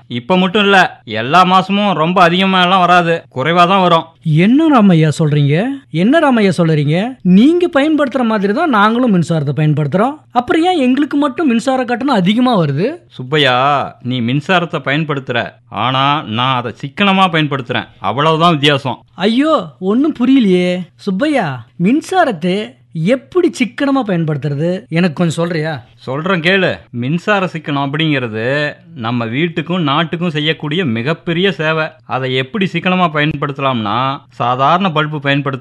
இப்ப மட்டும் இல்ல எல்லா மாசமும் ரொம்ப அதிகமா எல்லாம் வராது குறைவா தான் வரும் என்ன ராமையா சொல்றீங்க என்ன ராமையா சொல்றீங்க நீங்க பயன்படுத்துற மாதிரி தான் நாங்களும் மின்சாரத்தை பயன்படுத்துறோம் அப்புறம் ஏன் எங்களுக்கு மட்டும் மின்சார கட்டணம் அதிகமா வருது சுப்பையா நீ மின்சாரத்தை பயன்படுத்துற ஆனா நான் அதை சிக்கனமா பயன்படுத்துறேன் அவ்வளவுதான் வித்தியாசம் ஐயோ ஒன்றும் புரியலையே சுப்பையா மின்சாரத்தை எப்படி சிக்கனமா பயன்படுத்துறது எனக்கு கொஞ்சம் சொல்றியா சொல்றேன் கேளு மின்சார சிக்கனம் அப்படிங்கிறது நம்ம வீட்டுக்கும் நாட்டுக்கும் செய்யக்கூடிய மிகப்பெரிய சேவை அதை எப்படி சிக்கனமா பயன்படுத்தலாம்னா சாதாரண பல்பு பயன்படுத்த